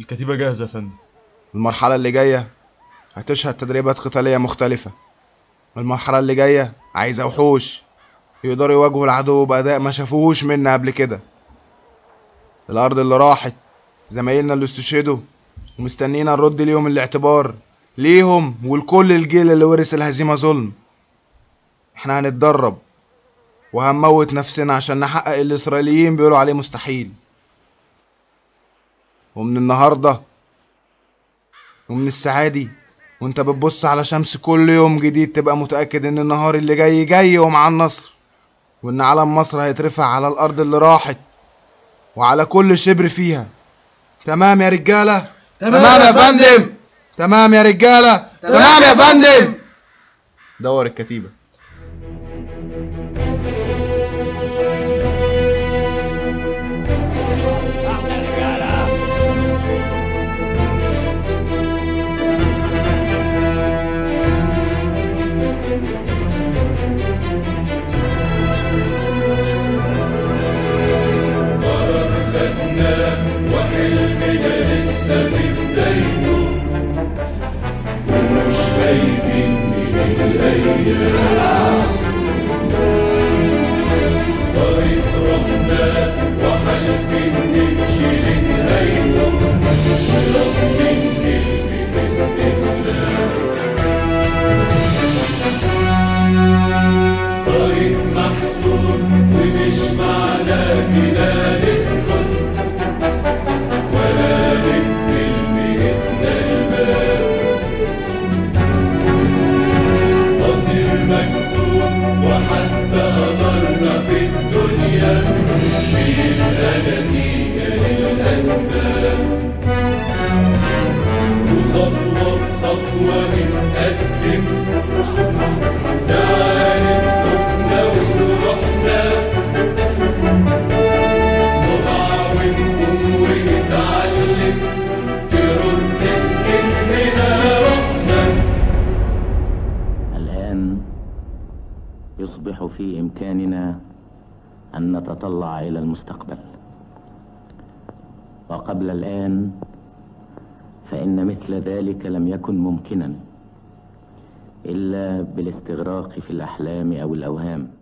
الكتيبة جاهزة يا فندم المرحلة اللي جاية هتشهد تدريبات قتالية مختلفة المرحلة اللي جاية عايزة وحوش يقدروا يواجهوا العدو بأداء ما شافوهوش منا قبل كده الأرض اللي راحت زمايلنا اللي استشهدوا ومستنينا نرد ليهم الاعتبار ليهم ولكل الجيل اللي ورث الهزيمة ظلم احنا هنتدرب وهنموت نفسنا عشان نحقق اللي الإسرائيليين بيقولوا عليه مستحيل ومن النهارده ومن الساعة دي وانت بتبص على شمس كل يوم جديد تبقى متأكد ان النهار اللي جاي جاي ومع النصر وان علم مصر هيترفع على الارض اللي راحت وعلى كل شبر فيها تمام يا رجالة تمام يا يا فندم تمام يا رجالة تمام يا فندم دور الكتيبة احسن رجاله وحلمنا لسه في بدايته ومش خايفين من الايام طريق رحنا وحالفين نمشي لنهايته رافضين كلمة استسلام طريق محسوب ومش معناه كده نسكت ولا نقفل بإيدنا الباب مصير مكتوب وحتى قدرنا في الدنيا بيبقى نتيجة للأسباب وخطوة في خطوة نتقدم نعاني خوفنا وجروحنا نقع ونقوم ونتعلم ترد في جسمنا روحنا الآن يصبح في إمكاننا أن نتطلع إلى المستقبل وقبل الآن فإن مثل ذلك لم يكن ممكنا إلا بالاستغراق في الأحلام أو الأوهام